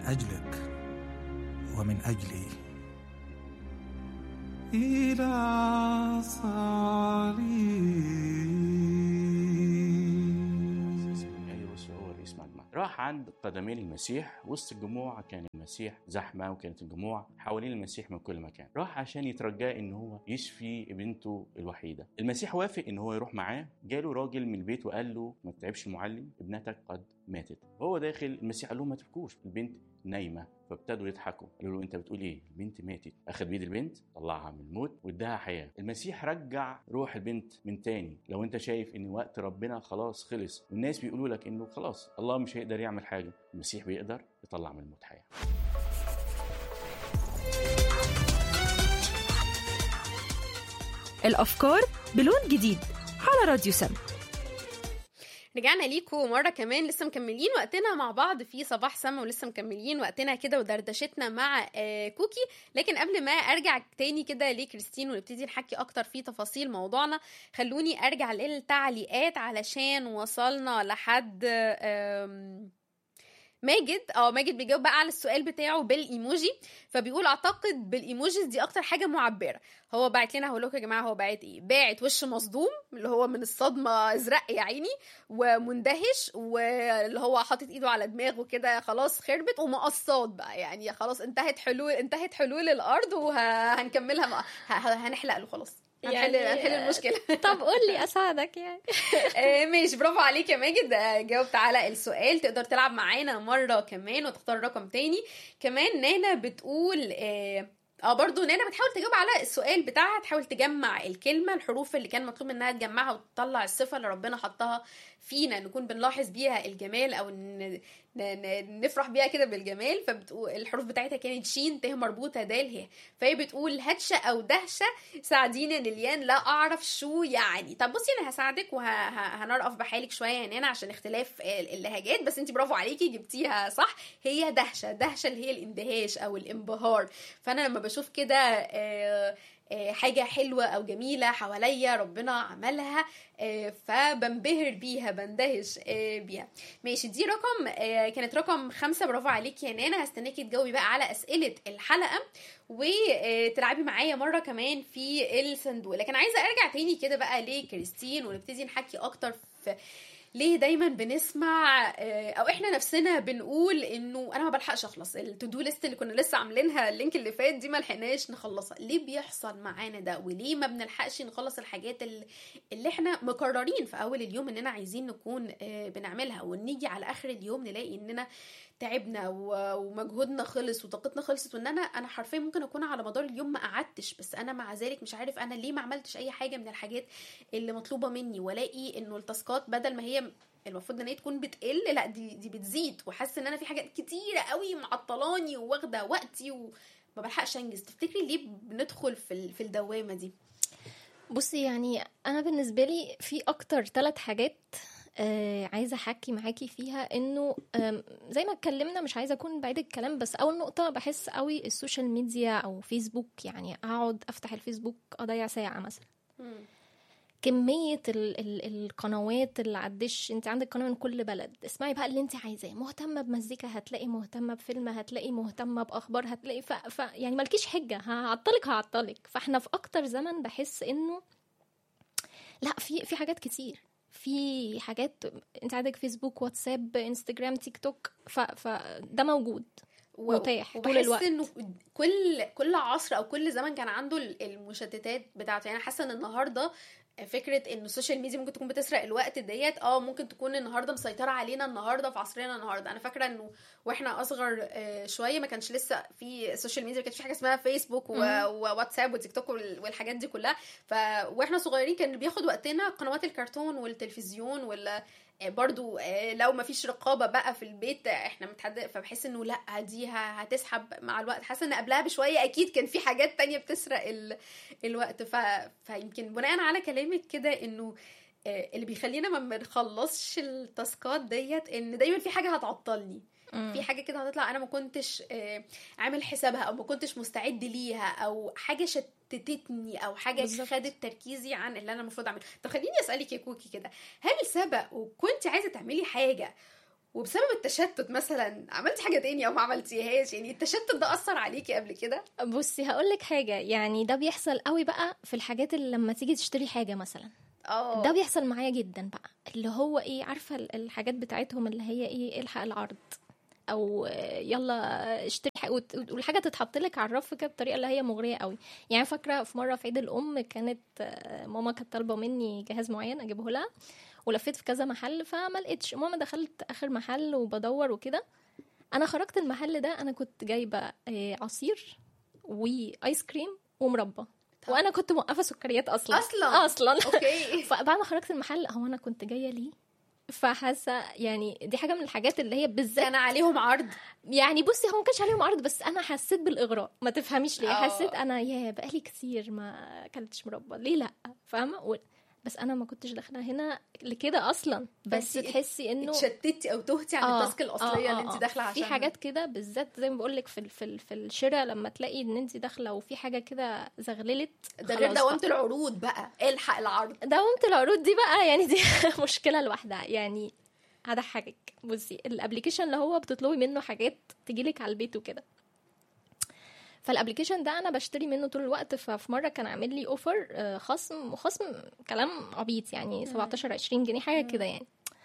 أجلك ومن أجلي إلى صليب ايوه بص هو الرئيس مجمع راح عند قدمي المسيح وسط الجموع كان المسيح زحمه وكانت الجموع حوالين المسيح من كل مكان راح عشان يترجاه ان هو يشفي بنته الوحيده المسيح وافق ان هو يروح معاه جاله راجل من البيت وقال له ما تتعبش المعلم ابنتك قد ماتت وهو داخل المسيح قال لهم ما تبكوش البنت نايمه فابتدوا يضحكوا قالوا له انت بتقول ايه البنت ماتت اخذ بيد البنت طلعها من الموت واداها حياه المسيح رجع روح البنت من تاني لو انت شايف ان وقت ربنا خلاص خلص والناس بيقولوا لك انه خلاص الله مش هيقدر يعمل حاجه المسيح بيقدر يطلع من الموت حياه الأفكار بلون جديد على راديو سم رجعنا ليكم مرة كمان لسه مكملين وقتنا مع بعض في صباح سما ولسه مكملين وقتنا كده ودردشتنا مع آه، كوكي لكن قبل ما ارجع تاني كده لكريستين ونبتدي نحكي اكتر في تفاصيل موضوعنا خلوني ارجع للتعليقات علشان وصلنا لحد آم، ماجد اه ماجد بيجاوب بقى على السؤال بتاعه بالايموجي فبيقول اعتقد بالايموجيز دي اكتر حاجه معبره هو باعت لنا هقول لكم يا جماعه هو باعت ايه باعت وش مصدوم اللي هو من الصدمه ازرق يا عيني ومندهش واللي هو حاطط ايده على دماغه كده خلاص خربت ومقصات بقى يعني خلاص انتهت حلول انتهت حلول الارض وهنكملها مع... ه- ه- هنحلق له خلاص هنحل يعني- هنحل المشكله طب قول لي اساعدك يعني آه، ماشي برافو عليك يا ماجد آه، جاوبت على السؤال تقدر تلعب معانا مرة كمان وتختار رقم تاني كمان نانا بتقول اه اه برضه نانا بتحاول تجاوب على السؤال بتاعها تحاول تجمع الكلمة الحروف اللي كان مطلوب منها تجمعها وتطلع الصفة اللي ربنا حطها فينا نكون بنلاحظ بيها الجمال او ن... ن... ن... نفرح بيها كده بالجمال فبتقول الحروف بتاعتها كانت شين ت مربوطة دال ه فهي بتقول هدشة او دهشة ساعديني يا نيليان لا اعرف شو يعني طب بصي انا هساعدك وهنرقف بحالك شويه يا نانا عشان اختلاف ال- اللهجات بس انت برافو عليكي جبتيها صح هي دهشه دهشه اللي هي الاندهاش او الانبهار فانا لما بشوف كده آه، آه، حاجة حلوة أو جميلة حواليا ربنا عملها آه، فبنبهر بيها بندهش آه، بيها ماشي دي رقم آه، كانت رقم خمسة برافو عليكي يا نانا هستناكي تجاوبي بقى على أسئلة الحلقة وتلعبي معايا مرة كمان في الصندوق لكن عايزة أرجع تاني كده بقى لكريستين ونبتدي نحكي أكتر في ليه دايما بنسمع آه، او احنا نفسنا بنقول انه انا ما بلحقش اخلص التو ليست اللي كنا لسه عاملينها اللينك اللي فات دي ما لحقناش نخلصها ليه بيحصل معانا ده وليه ما بنلحقش نخلص الحاجات اللي, اللي احنا مقررين في اول اليوم اننا عايزين نكون آه، بنعملها ونيجي على اخر اليوم نلاقي اننا تعبنا و- ومجهودنا خلص وطاقتنا خلصت وان انا انا حرفيا ممكن اكون على مدار اليوم ما قعدتش بس انا مع ذلك مش عارف انا ليه ما عملتش اي حاجه من الحاجات اللي مطلوبه مني والاقي انه التاسكات بدل ما هي المفروض ان هي تكون بتقل لا دي دي بتزيد وحاسه ان انا في حاجات كتيره قوي معطلاني وواخده وقتي وما بلحقش انجز تفتكري ليه بندخل في ال- في الدوامه دي بصي يعني انا بالنسبه لي في اكتر ثلاث حاجات آه عايزه احكي معاكي فيها انه آم، زي ما اتكلمنا مش عايزه اكون بعيد الكلام بس اول نقطه بحس قوي السوشيال ميديا او فيسبوك يعني اقعد افتح الفيسبوك اضيع ساعه مثلا كمية ال ال القنوات اللي على الدش انت عندك قناة من كل بلد اسمعي بقى اللي انت عايزاه مهتمة بمزيكا هتلاقي مهتمة بفيلم هتلاقي مهتمة بأخبار هتلاقي ف... ف... يعني مالكيش حجة هعطلك هعطلك فاحنا في أكتر زمن بحس انه لا في في حاجات كتير في حاجات انت عندك فيسبوك واتساب انستجرام تيك توك ف... فده موجود و- متاح طول وبحس الوقت. انه كل كل عصر او كل زمن كان عنده ال- المشتتات بتاعته يعني أنا حاسه ان النهارده فكره ان السوشيال ميديا ممكن تكون بتسرق الوقت ديت اه ممكن تكون النهارده مسيطره علينا النهارده في عصرنا النهارده انا فاكره انه واحنا اصغر آه، شويه ما كانش لسه في السوشيال ميديا ما كانش في حاجه اسمها فيسبوك و- مم. وواتساب وتيك توك وال- والحاجات دي كلها ف واحنا صغيرين كان بياخد وقتنا قنوات الكرتون والتلفزيون ولا برضو آه، لو ما فيش رقابه بقى في البيت آه، احنا متحدد فبحس انه لا دي ه- هتسحب مع الوقت حاسه ان قبلها بشويه اكيد كان في حاجات تانية بتسرق ال... الوقت ف... فيمكن بناء على كلامك كده انه آه، اللي بيخلينا ما بنخلصش التاسكات ديت ان دايما في حاجه هتعطلني في حاجه كده هتطلع انا ما كنتش آه، عامل حسابها او ما كنتش مستعد ليها او حاجه شتتتني او حاجه بالظبط. خدت تركيزي عن اللي انا المفروض اعمله طب خليني اسالك يا كوكي كده هل سبق وكنت عايزه تعملي حاجه وبسبب التشتت مثلا عملتي حاجه تاني او ما عملتيهاش يعني التشتت ده اثر عليكي قبل كده بصي هقول لك حاجه يعني ده بيحصل قوي بقى في الحاجات اللي لما تيجي تشتري حاجه مثلا اه ده بيحصل معايا جدا بقى اللي هو ايه عارفه ال- الحاجات بتاعتهم اللي هي ايه الحق العرض او آه، يلا اشتري حاجة وت- والحاجه تتحط لك على الرف كده بطريقه اللي هي مغريه قوي يعني فاكره في مره في عيد الام كانت آه، ماما كانت طالبه مني جهاز معين اجيبه لها ولفيت في كذا محل فما لقيتش المهم دخلت اخر محل وبدور وكده انا خرجت المحل ده انا كنت جايبه آه، عصير وايس كريم ومربى طب. وانا كنت موقفه سكريات اصلا اصلا اصلا اوكي فبعد ما خرجت المحل هو انا كنت جايه ليه فحاسه يعني دي حاجه من الحاجات اللي هي بالذات كان عليهم عرض يعني بصي هو ما كانش عليهم عرض بس انا حسيت بالاغراء ما تفهميش ليه آه. حسيت انا يا بقالي كتير ما اكلتش مربى ليه لا فاهمه و- بس انا ما كنتش داخله هنا لكده اصلا بس فأنتي تحسي انه اتشتتي او تهتي عن آه، التاسك الاصليه آه، اللي آه، انت آه. داخله في عشانها حاجات كده بالذات زي ما بقول لك في ال- في ال- في الشراء لما تلاقي ان انت داخله وفي حاجه كده زغللت ده غير خلاص دوامه بقى. العروض بقى الحق العرض دوامة العروض دي بقى يعني دي مشكلة لوحدها يعني هضحكك بصي الابلكيشن اللي هو بتطلبي منه حاجات تجيلك على البيت وكده فالابلكيشن ده انا بشتري منه طول الوقت ففي مره كان عامل لي اوفر آه، خصم وخصم كلام عبيط يعني 17 20 جنيه حاجه كده يعني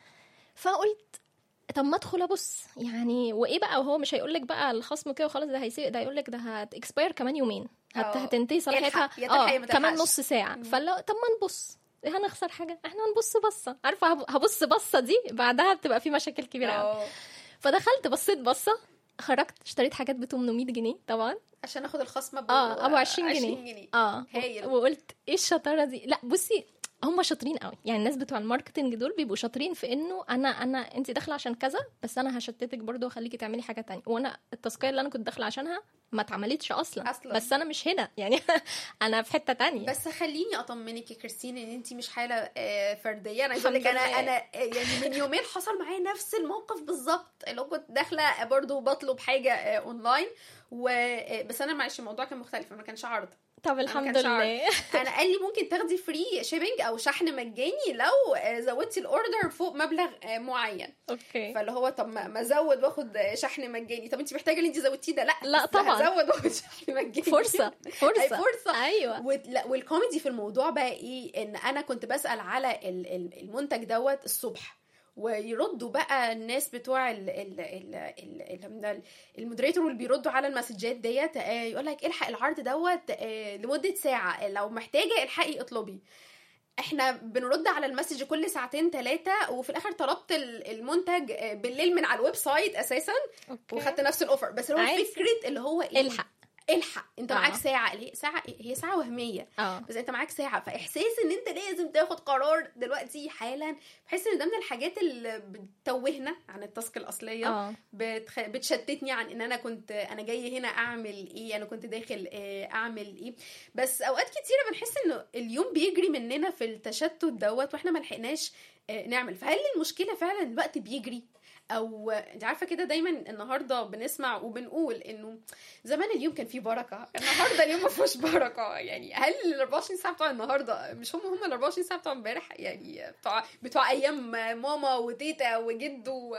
فقلت طب ما ادخل ابص يعني وايه بقى وهو مش هيقول لك بقى الخصم كده وخلاص ده هيسيب ده هيقول لك ده هتكسباير كمان يومين هت... أه. هتنتهي صلاحيتها يلحق، يا تلحق يا ما كمان تلحقش. نص ساعه فلا طب ما نبص هنخسر حاجه احنا هنبص بصه عارفه هب- هبص بصه دي بعدها بتبقى في مشاكل كبيره قوي اه فدخلت بصيت بصه خرجت اشتريت حاجات ب 800 جنيه طبعا عشان اخد الخصم ابو اه ابو 20 جنيه, جنيه اه هايل. وقلت ايه الشطاره دي لا بصي هم شاطرين قوي يعني الناس بتوع الماركتنج دول بيبقوا شاطرين في انه انا انا انت داخله عشان كذا بس انا هشتتك برضو واخليكي تعملي حاجه تانية وانا التاسكيه اللي انا كنت داخله عشانها ما اتعملتش اصلا أصلاً. بس انا مش هنا يعني انا في حته تانية بس خليني اطمنك يا كريستين ان انت مش حاله آه، فرديه انا عايزه اقول لك الحمد انا لله. انا آه، يعني من يومين حصل معايا نفس الموقف بالظبط اللي هو كنت داخله برضو بطلب حاجه آه، اونلاين و آه، بس انا معلش الموضوع كان مختلف ما كانش عرض طب الحمد كانش لله انا قال لي ممكن تاخدي فري شيبنج او شحن مجاني لو آه، زودتي الاوردر فوق مبلغ آه، معين اوكي فاللي هو طب ما ما ازود واخد آه، شحن مجاني طب انت محتاجه اللي انت زودتيه ده لا لا بس طبعاً. هزود واخد شحن مجاني فرصه أي فرصه فرصه ايوه وال- لا، والكوميدي في الموضوع بقى ايه ان انا كنت بسال على ال- ال- المنتج دوت الصبح ويردوا بقى الناس بتوع ال ال ال ال ال المودريتور اللي بيردوا على المسجات ديت آه، يقول لك الحق العرض دوت آه، لمده ساعه لو محتاجه الحقي اطلبي احنا بنرد على المسج كل ساعتين ثلاثه وفي الاخر طلبت ال- المنتج آه، بالليل من على الويب سايت اساسا اوكي وخدت نفس الاوفر بس اللي هو عادي. فكره اللي هو ايه الحق الحق انت آه. معاك ساعه اللي هي ساعه هي ساعه وهميه اه بس انت معاك ساعه فاحساس ان انت لازم تاخد قرار دلوقتي حالا بحس ان ده من الحاجات اللي بتوهنا عن التاسك الاصليه اه بتخ... بتشتتني عن ان انا كنت انا جاي هنا اعمل ايه انا كنت داخل آه، اعمل ايه بس اوقات كتيره بنحس انه اليوم بيجري مننا في التشتت دوت واحنا ما لحقناش آه، نعمل فهل المشكله فعلا الوقت بيجري او انت عارفه كده دايما النهارده بنسمع وبنقول انه زمان اليوم كان فيه بركه النهارده اليوم ما فيهوش بركه يعني هل ال 24 ساعه بتوع النهارده مش هم هم ال 24 ساعه بتوع امبارح يعني بتوع بتوع ايام ماما وتيتا وجد و...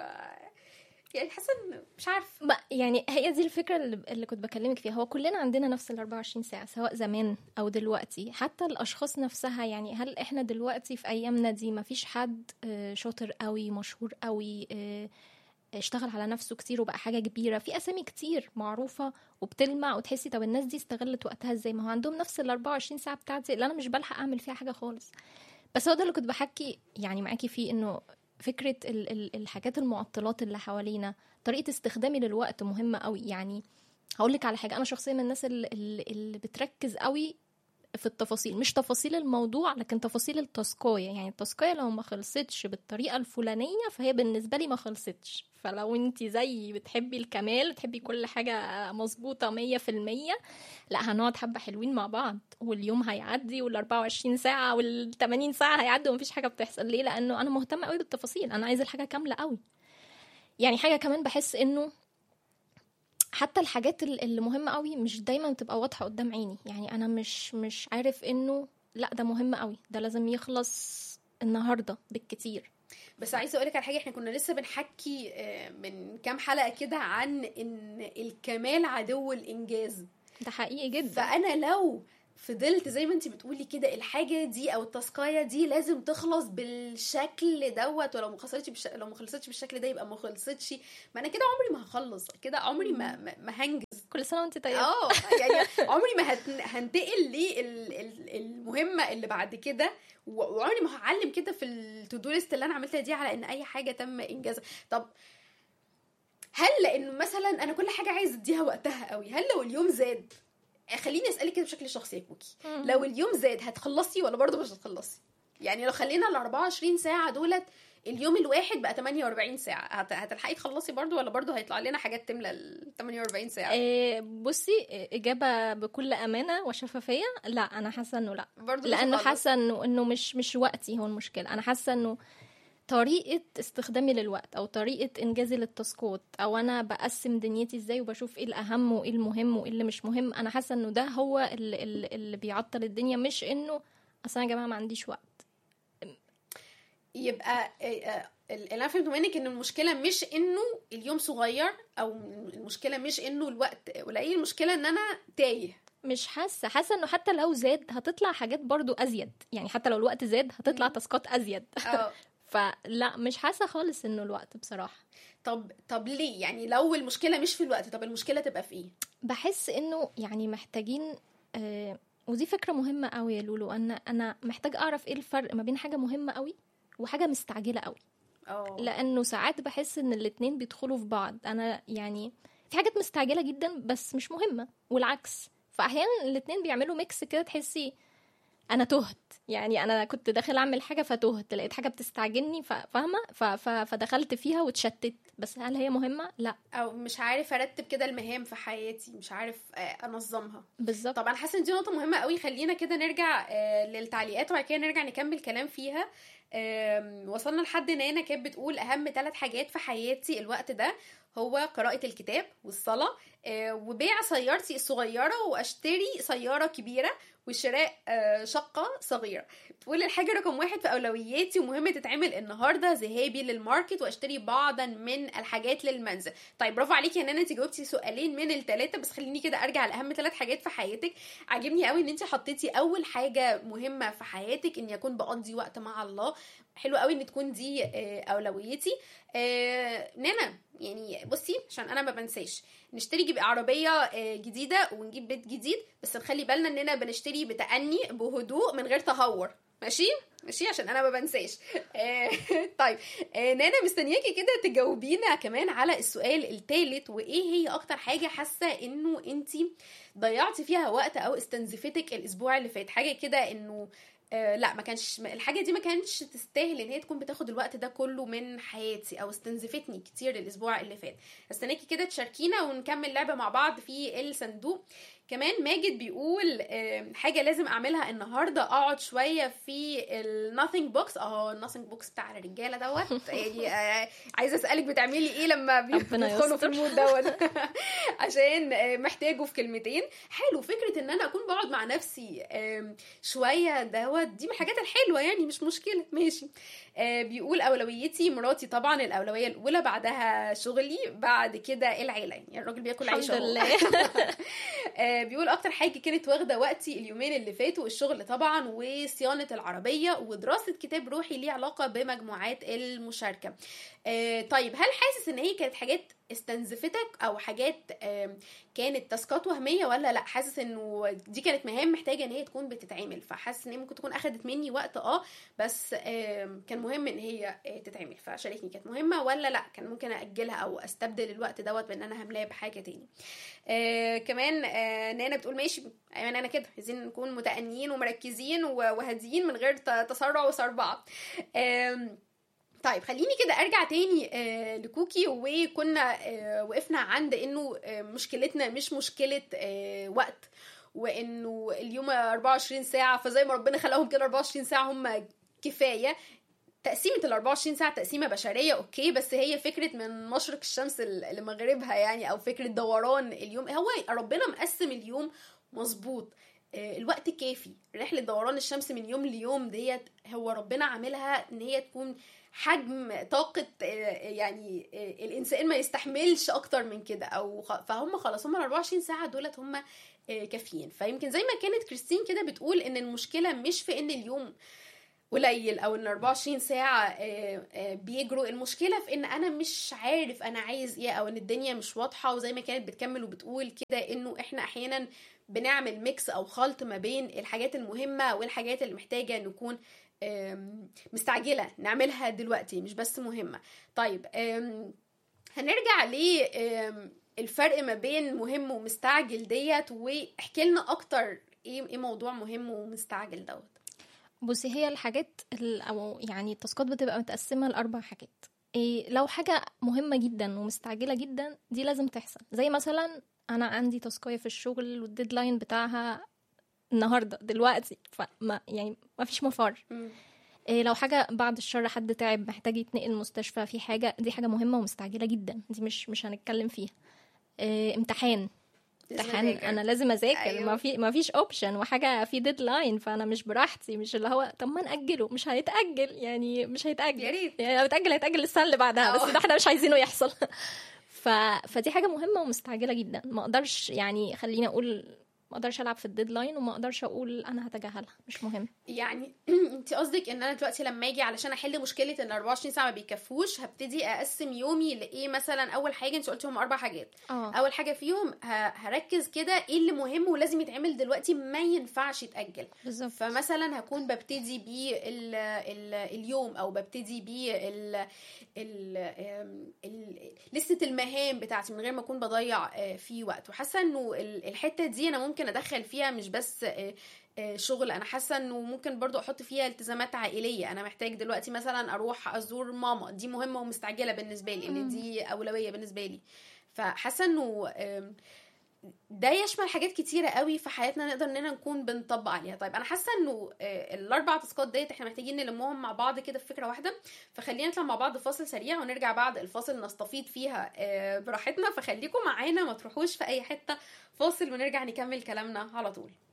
يعني حاسه ان مش عارف ما- يعني هي دي الفكره اللي, اللي كنت بكلمك فيها هو كلنا عندنا نفس ال 24 ساعه سواء زمان او دلوقتي حتى الاشخاص نفسها يعني هل احنا دلوقتي في ايامنا دي ما فيش حد آه، شاطر قوي مشهور قوي آه، اشتغل على نفسه كتير وبقى حاجه كبيره في اسامي كتير معروفه وبتلمع وتحسي طب الناس دي استغلت وقتها ازاي ما هو عندهم نفس ال 24 ساعه بتاعتي اللي انا مش بلحق اعمل فيها حاجه خالص بس هو ده اللي كنت بحكي يعني معاكي فيه انه فكره ال- ال- الحاجات المعطلات اللي حوالينا طريقه استخدامي للوقت مهمه قوي يعني هقول لك على حاجه انا شخصيا من الناس اللي, اللي اللي بتركز قوي في التفاصيل مش تفاصيل الموضوع لكن تفاصيل التاسكايه يعني التاسكايه لو ما خلصتش بالطريقه الفلانيه فهي بالنسبه لي ما خلصتش فلو انت زيي بتحبي الكمال بتحبي كل حاجه مظبوطه مية في المية لا هنقعد حبه حلوين مع بعض واليوم هيعدي وال 24 ساعه وال 80 ساعه هيعدوا ومفيش حاجه بتحصل ليه لانه انا مهتمه قوي بالتفاصيل انا عايزه الحاجه كامله قوي يعني حاجه كمان بحس انه حتى الحاجات ال- اللي مهمه قوي مش دايما تبقى واضحه قدام عيني يعني انا مش مش عارف انه لا ده مهم قوي ده لازم يخلص النهارده بالكتير بس عايزه اقول لك على حاجه احنا كنا لسه بنحكي آه، من كام حلقه كده عن ان الكمال عدو الانجاز ده حقيقي جدا فانا لو فضلت زي ما انت بتقولي كده الحاجه دي او التاسكايه دي لازم تخلص بالشكل دوت ولو ما خلصتش بالش... لو ما خلصتش بالشكل ده يبقى ما خلصتش ما انا كده عمري ما هخلص كده عمري ما ما, ما هنجز كل سنه وانت طيبه اه يعني عمري ما هت... هنتقل للمهمه اللي بعد كده و- وعمري ما هعلم كده في التو ليست اللي انا عملتها دي على ان اي حاجه تم انجازها طب هل لانه مثلا انا كل حاجه عايز اديها وقتها قوي هل لو اليوم زاد خليني اسالك كده بشكل شخصي يا كوكي لو اليوم زاد هتخلصي ولا برضه مش هتخلصي يعني لو خلينا ال 24 ساعه دولت اليوم الواحد بقى 48 ساعه هت- هتلحقي تخلصي برضه ولا برضه هيطلع لنا حاجات تملى ال 48 ساعه إيه بصي اجابه بكل امانه وشفافيه لا انا حاسه انه لا برضه مش لانه هخلص. حاسه انه انه مش مش وقتي هو المشكله انا حاسه انه طريقه استخدامي للوقت او طريقه انجازي للتاسكات او انا بقسم دنيتي ازاي وبشوف ايه الاهم وايه المهم وايه اللي مش مهم انا حاسه انه ده هو اللي, اللي, اللي بيعطل الدنيا مش انه اصل انا يا جماعه ما عنديش وقت يبقى آه، آه، اللي انا فهمته منك ان المشكله مش انه اليوم صغير او المشكله مش انه الوقت قليل المشكله ان انا تايه مش حاسه حاسه انه حتى لو زاد هتطلع حاجات برضو ازيد يعني حتى لو الوقت زاد هتطلع مم. تاسكات ازيد اه فلا مش حاسه خالص انه الوقت بصراحه طب طب ليه يعني لو المشكله مش في الوقت طب المشكله تبقى في ايه بحس انه يعني محتاجين آه ودي فكره مهمه قوي يا لولو ان انا محتاج اعرف ايه الفرق ما بين حاجه مهمه قوي وحاجه مستعجله قوي اه لانه ساعات بحس ان الاتنين بيدخلوا في بعض انا يعني في حاجات مستعجله جدا بس مش مهمه والعكس فاحيانا الاتنين بيعملوا ميكس كده تحسي انا تهت يعني انا كنت داخل اعمل حاجه فتهت لقيت حاجه بتستعجلني ف- فاهمه ف- ف- فدخلت فيها واتشتت بس هل هي مهمه لا او مش عارف ارتب كده المهام في حياتي مش عارف آه، انظمها بالظبط طب انا حاسه ان دي نقطه مهمه قوي خلينا كده نرجع آه، للتعليقات وبعد كده نرجع نكمل كلام فيها آم، وصلنا لحد نانا كانت بتقول اهم ثلاث حاجات في حياتي الوقت ده هو قراءة الكتاب والصلاة آه، وبيع سيارتي الصغيرة واشتري سيارة كبيرة وشراء آه، شقة صغيرة بتقول الحاجة رقم واحد في أولوياتي ومهم تتعمل النهاردة ذهابي للماركت واشتري بعضا من الحاجات للمنزل طيب برافو عليكي يا نانا انت جاوبتي سؤالين من الثلاثة بس خليني كده ارجع لاهم ثلاث حاجات في حياتك عاجبني قوي ان انت حطيتي اول حاجة مهمة في حياتك ان يكون بقضي وقت مع الله حلو قوي ان تكون دي آه، اولويتي آه، نانا يعني بصي عشان انا ما بنساش نشتري جيب عربيه آه، جديده ونجيب بيت جديد بس نخلي بالنا اننا بنشتري بتأني بهدوء من غير تهور ماشي ماشي عشان انا ما بنساش آه، طيب آه، نانا مستنياكي كده تجاوبينا كمان على السؤال الثالث وايه هي اكتر حاجه حاسه انه انت ضيعتي فيها وقت او استنزفتك الاسبوع اللي فات حاجه كده انه آه لا ما كانش الحاجه دي ما كانتش تستاهل ان هي تكون بتاخد الوقت ده كله من حياتي او استنزفتني كتير الاسبوع اللي فات استناكي كده تشاركينا ونكمل لعبه مع بعض في الصندوق كمان ماجد بيقول آه، حاجه لازم اعملها النهارده اقعد شويه في الناثينج بوكس اه الناثينج بوكس بتاع الرجاله دوت يعني آه، عايزه اسالك بتعملي ايه لما بي- ربنا بتدخلوا في يستر. المود دوت عشان آه، محتاجه في كلمتين حلو فكره ان انا اكون بقعد مع نفسي آم، شويه دوت دي من الحاجات الحلوه يعني مش مشكله ماشي آه، بيقول اولويتي مراتي طبعا الاولويه الاولى بعدها شغلي بعد كده العيله يعني الراجل بياكل عيش الحمد أهو. لله آه، بيقول اكتر حاجه كانت واخده وقتي اليومين اللي فاتوا الشغل طبعا وصيانه العربيه ودراسه كتاب روحي ليه علاقه بمجموعات المشاركه آه، طيب هل حاسس ان هي كانت حاجات استنزفتك او حاجات آم، كانت تاسكات وهميه ولا لا حاسس انه دي كانت مهام محتاجه ان هي تكون بتتعمل فحاسس ان هي ممكن تكون اخدت مني وقت اه بس آم، كان مهم ان هي آه، تتعمل فشاركني كانت مهمه ولا لا كان ممكن اجلها او استبدل الوقت دوت بان انا هملاه بحاجه تاني آه كمان آه نانا بتقول ماشي ايوه انا كده عايزين نكون متأنيين ومركزين و- وهاديين من غير ت- تسرع وسربعه آم، طيب خليني كده ارجع تاني آه لكوكي وكنا آه وقفنا عند انه آه مشكلتنا مش مشكله آه وقت وانه اليوم 24 ساعه فزي ما ربنا خلقهم كده 24 ساعه هم كفايه تقسيمة ال 24 ساعة تقسيمة بشرية اوكي بس هي فكرة من مشرق الشمس ل- لمغربها يعني او فكرة دوران اليوم هو ربنا مقسم اليوم مظبوط آه، الوقت كافي رحله دوران الشمس من يوم ليوم ديت هو ربنا عاملها ان هي تكون حجم طاقة آه، يعني آه، الإنسان ما يستحملش أكتر من كده أو خ- فهم خلاص هم ال 24 ساعة دولت هم آه، كافيين فيمكن زي ما كانت كريستين كده بتقول إن المشكلة مش في إن اليوم قليل او ان 24 ساعه آه، آه، بيجروا المشكله في ان انا مش عارف انا عايز ايه او ان الدنيا مش واضحه وزي ما كانت بتكمل وبتقول كده انه احنا احيانا بنعمل ميكس او خلط ما بين الحاجات المهمه والحاجات اللي محتاجه نكون آم، مستعجله نعملها دلوقتي مش بس مهمه طيب آم، هنرجع ل آم، الفرق ما بين مهم ومستعجل ديت واحكي لنا اكتر ايه ايه موضوع مهم ومستعجل دوت بصي هي الحاجات ال- او يعني التاسكات بتبقى متقسمه لاربع حاجات إيه لو حاجه مهمه جدا ومستعجله جدا دي لازم تحصل زي مثلا انا عندي تاسكايه في الشغل والديدلاين بتاعها النهارده دلوقتي فما يعني ما فيش مفر مم. إيه لو حاجه بعد الشر حد تعب محتاج يتنقل مستشفى في حاجه دي حاجه مهمه ومستعجله جدا دي مش مش هنتكلم فيها إيه امتحان لازم امتحان أذاكر. انا لازم اذاكر أيوة. ما في ما فيش اوبشن وحاجه في ديدلاين فانا مش براحتي مش اللي هو طب ما ناجله مش هيتاجل يعني مش هيتاجل يا ريت. يعني لو اتاجل هيتاجل السنه اللي بعدها أه. بس ده احنا مش عايزينه يحصل ف... فدي حاجه مهمه ومستعجله جدا ما اقدرش يعني خليني اقول ما اقدرش العب في الديدلاين وما اقدرش اقول انا هتجاهلها مش مهم يعني انت قصدك ان انا دلوقتي لما اجي علشان احل مشكله ان 24 ساعه ما بيكفوش هبتدي اقسم يومي لايه مثلا اول حاجه انت قلتي هم اربع حاجات اه اول حاجه فيهم ه- هركز كده ايه اللي مهم ولازم يتعمل دلوقتي ما ينفعش يتاجل بالظبط فمثلا هكون ببتدي بيه ال ال اليوم او ببتدي بيه ال ال آم، ال- لستة المهام بتاعتي من غير ما اكون بضيع آه، فيه وقت وحاسه انه ال- الحته دي انا ممكن ادخل فيها مش بس آه، آه، شغل انا حاسه انه ممكن برضو احط فيها التزامات عائليه انا محتاج دلوقتي مثلا اروح ازور ماما دي مهمه ومستعجله بالنسبه لي ان مم. دي اولويه بالنسبه لي فحاسه انه آم، ده يشمل حاجات كتيرة قوي في حياتنا نقدر اننا نكون بنطبق عليها طيب انا حاسه انه آه، الاربع تاسكات ديت احنا محتاجين نلمهم مع بعض كده في فكره واحده فخلينا نطلع مع بعض فاصل سريع ونرجع بعد الفاصل نستفيض فيها آه، براحتنا فخليكم معانا ما تروحوش في اي حته فاصل ونرجع نكمل كلامنا على طول